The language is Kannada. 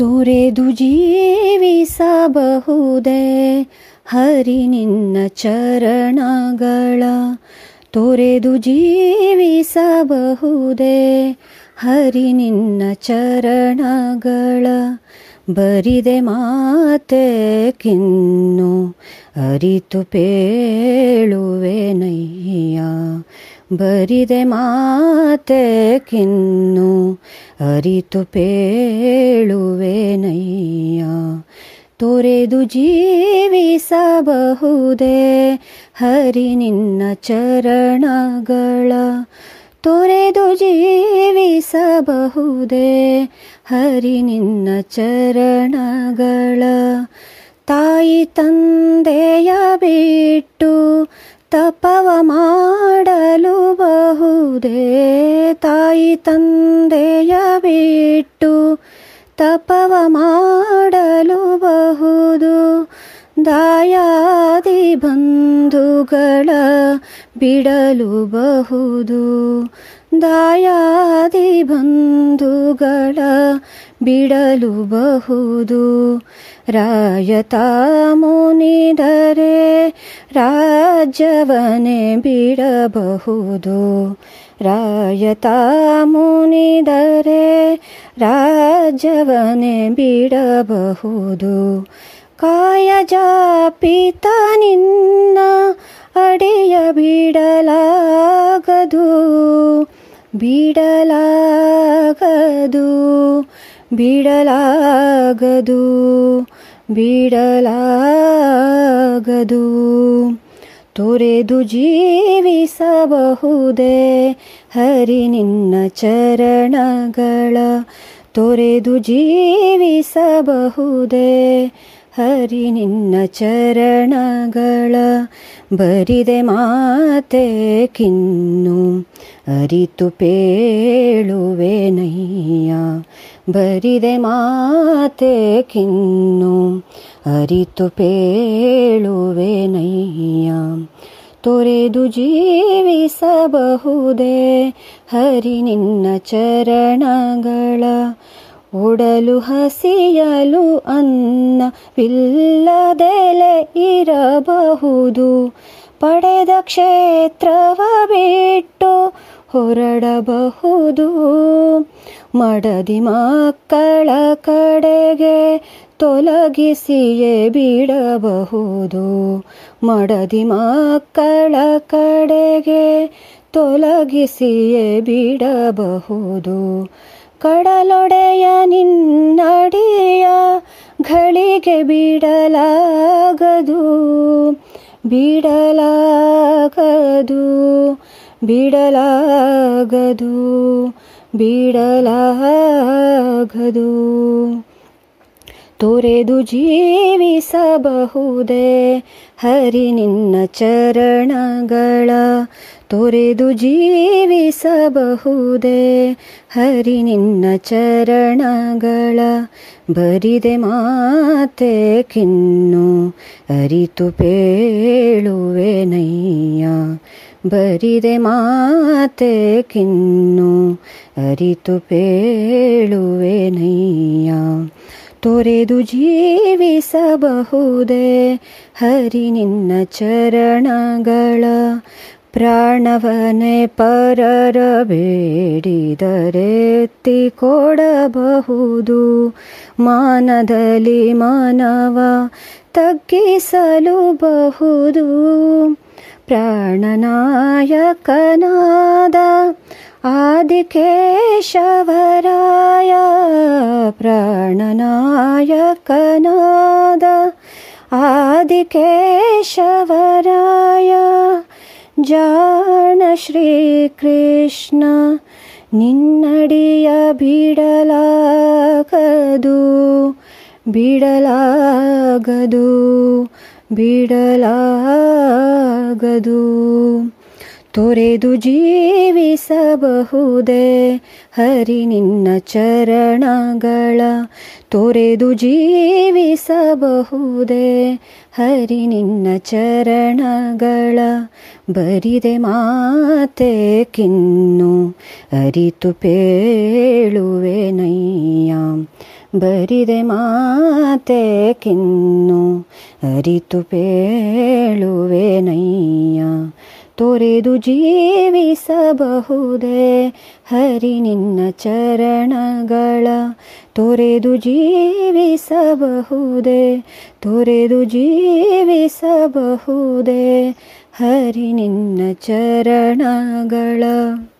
ತೊರೆದು ಜೀವಿಸಬಹುದೇ ಹರಿ ನಿನ್ನ ಚರಣಗಳ ತೊರೆದು ಜೀವಿಸಬಹುದೇ ಹರಿ ನಿನ್ನ ಚರಣಗಳ ಬರಿದೆ ಮಾತೆ ಕಿನ್ನು ಅರಿತು ಪೇಳುವೆನಯ್ಯ ಬರಿದೆ ಮಾತೆ ಕಿನ್ನು ಅರಿತು ಪೇಳುವೆನಯ್ಯ ತೊರೆದು ಜೀವಿಸಬಹುದೇ ಹರಿ ನಿನ್ನ ಚರಣಗಳ ತೊರೆದು ಜೀವಿಸಬಹುದೇ ಹರಿ ನಿನ್ನ ಚರಣಗಳ ತಾಯಿ ತಂದೆಯ ಬಿಟ್ಟು ತಪವ ಮಾಡಲು ಬಹುದೇ ತಾಯಿ ತಂದೆಯ ಬಿಟ್ಟು ತಪವ ಮಾಡಲು ಬಹುದು ದಾಯಾದಿ ಬಂಧುಗಳ ಬಿಡಲು ಬಹುದು ದಾಯಾದಿ ಬಂಧುಗಳ ಬಿಡಲು ಬಹುದು ರಾಯತ ಮುನಿದರೆ ರಾಜ್ಯವನೇ ಬಿಡಬಹುದು ರಾಯತ ಮುನಿದರೆ ರಾಜ್ಯವನೇ ಬಿಡಬಹುದು ಕಾಯ ಜಾಪಿತ ನಿನ್ನ ಅಡೆಯ ಬಿಡಲಾಗದು ಬಿಡಲಾಗದು ಬಿಡಲಾಗದು ಬಿಡಲಾಗದು ತೊರೆದು ಜೀವಿಸಬಹುದೇ ಹರಿ ನಿನ್ನ ಚರಣಗಳ ತೊರೆದು ಜೀವಿಸಬಹುದೇ ಹರಿ ನಿನ್ನ ಚರಣಗಳ ಬರಿದೆ ಮಾತೆ ಕಿನ್ನು ಅರಿತು ಪೇಳುವೆನಯ್ಯ ಬರಿದೆ ಮಾತೆ ಕಿನ್ನು ಅರಿತು ಪೇಳುವೆನಯ್ಯ ತೊರೆದು ಜೀವಿಸಬಹುದೇ ಹರಿ ನಿನ್ನ ಚರಣಗಳ ಒಡಲು ಹಸಿಯಲು ಅನ್ನವಿಲ್ಲದೆಲೆ ಇರಬಹುದು ಪಡೆದ ಕ್ಷೇತ್ರವ ಬಿಟ್ಟು ಹೊರಡಬಹುದು ಮಡದಿ ಮಕ್ಕಳ ಕಡೆಗೆ ತೊಲಗಿಸಿಯೇ ಬಿಡಬಹುದು ಮಡದಿ ಮಕ್ಕಳ ಕಡೆಗೆ ತೊಲಗಿಸಿಯೇ ಬಿಡಬಹುದು ಕಡಲೊಡೆಯ ನಿನ್ನಡಿಯ ಘಳಿಗೆ ಬಿಡಲಾಗದು ಬಿಡಲಾಗದು ಬಿಡಲಾಗದು ಬಿಡಲಾಗದು ತೊರೆದು ಜೀವಿಸಬಹುದೇ ಹರಿ ನಿನ್ನ ಚರಣಗಳ ತೊರೆದು ಜೀವಿಸಬಹುದೇ ಹರಿ ನಿನ್ನ ಚರಣಗಳ ಬರಿದೆ ಮಾತೆ ಕಿನ್ನು ಅರಿತು ಪೇಳುವೆನಯ್ಯ ಬರಿದೆ ಮಾತೆ ಕಿನ್ನು ಅರಿತು ಪೇಳುವೆನಯ್ಯ ತೊರೆದು ಜೀವಿಸಬಹುದೇ ಹರಿ ನಿನ್ನ ಚರಣಗಳ ಪ್ರಾಣವನೇ ಪರರ ಬೇಡಿದರೆತ್ತಿ ಕೊಡಬಹುದು ಮಾನದಲ್ಲಿ ಮಾನವ ತಗ್ಗಿಸಲು ಬಹುದು ಪ್ರಾಣನಾಯಕನಾದ ಆದಿಕೇಶವರಾಯ ಪ್ರಾಣನಾಯಕನಾದ ಆದಿಕೇಶವರಾಯ ಜಾಣ ಶ್ರೀಕೃಷ್ಣ ನಿನ್ನಡಿಯ ಬಿಡಲಾಗದು ಬಿಡಲಾಗದು ಬಿಡಲಾಗದು ತೊರೆದು ಜೀವಿಸಬಹುದೇ ಹರಿ ನಿನ್ನ ಚರಣಗಳ ತೊರೆದು ಜೀವಿಸಬಹುದೇ ಹರಿ ನಿನ್ನ ಚರಣಗಳ ಬರಿದೆ ಮಾತೆ ಕಿನ್ನು ಅರಿತು ಪೇಳುವೆ ನಯ್ಯ ಬರಿದೆ ಮಾತೆ ಕಿನ್ನು ಅರಿತು ಪೇಳುವೆ ನಯ್ಯ ತೊರೆದು ಜೀವಿಸಬಹುದೇ ಹರಿ ನಿನ್ನ ಚರಣಗಳ ತೊರೆದು ಜೀವಿಸಬಹುದೇ ತೊರೆದು ಜೀವಿಸಬಹುದೇ ಹರಿ ನಿನ್ನ ಚರಣಗಳ